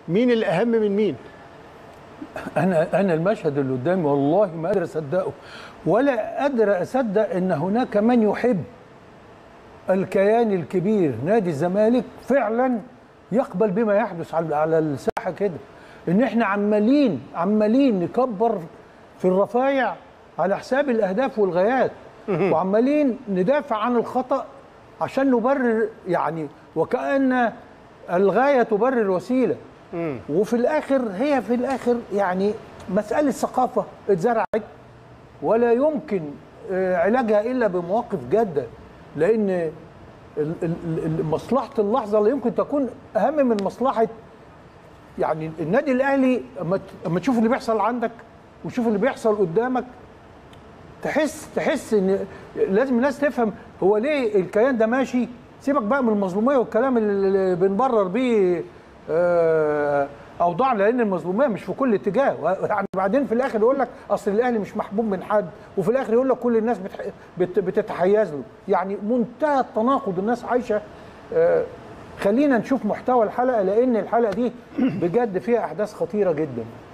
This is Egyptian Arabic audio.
مين الاهم من مين انا انا المشهد اللي قدامي والله ما قادر اصدقه ولا قادر اصدق ان هناك من يحب الكيان الكبير نادي الزمالك فعلا يقبل بما يحدث على على الساحه كده ان احنا عمالين عمالين نكبر في الرفايع على حساب الاهداف والغايات وعمالين ندافع عن الخطا عشان نبرر يعني وكأن الغايه تبرر الوسيله وفي الاخر هي في الاخر يعني مساله ثقافه اتزرعت ولا يمكن آه، علاجها الا بمواقف جاده لان ال- ال- ال- مصلحه اللحظه لا يمكن تكون اهم من مصلحه يعني النادي الاهلي اما ت- اما تشوف اللي بيحصل عندك وتشوف اللي بيحصل قدامك تحس تحس ان لازم الناس تفهم هو ليه الكيان ده ماشي سيبك بقى من المظلوميه والكلام اللي بنبرر بيه آه، اوضاع لان المظلوميه مش في كل اتجاه يعني بعدين في الاخر يقول لك اصل الاهلي مش محبوب من حد وفي الاخر يقول لك كل الناس بتح... بت... بتتحيز له يعني منتهى التناقض الناس عايشه آه، خلينا نشوف محتوى الحلقه لان الحلقه دي بجد فيها احداث خطيره جدا